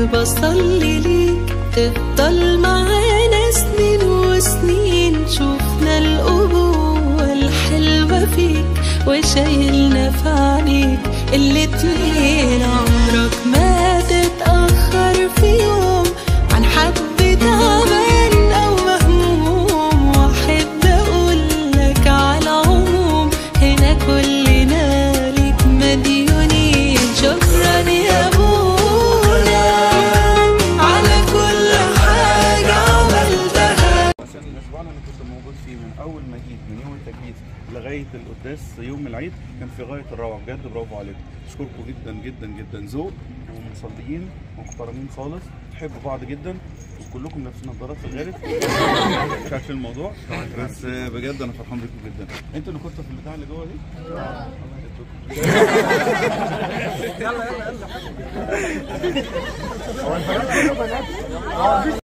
وبصلي ليك تفضل معانا سنين وسنين شوفنا الأبوة الحلوة فيك وشايلنا في عينيك الاتنين عمرك ما تتأخر في يوم عن حد تعبان أو مهموم وأحب أقولك على العموم هنا كلنا ليك مديونين شكرا يا أبونا على كل حاجة عملتها عشان الاسبوع اللي انا كنت موجود فيه من اول ما جيت من يوم التجهيز لغايه القداس يوم العيد كان في غايه الروعه بجد برافو عليكم اشكركم جدا جدا جدا ذوق ومصليين ومحترمين خالص تحبوا بعض جدا وكلكم لابسين نظارات في الغالب مش عارفين الموضوع بس بجد انا فرحان بيكم جدا انتوا اللي كنتوا في البتاع اللي جوه دي؟ الله يديكم.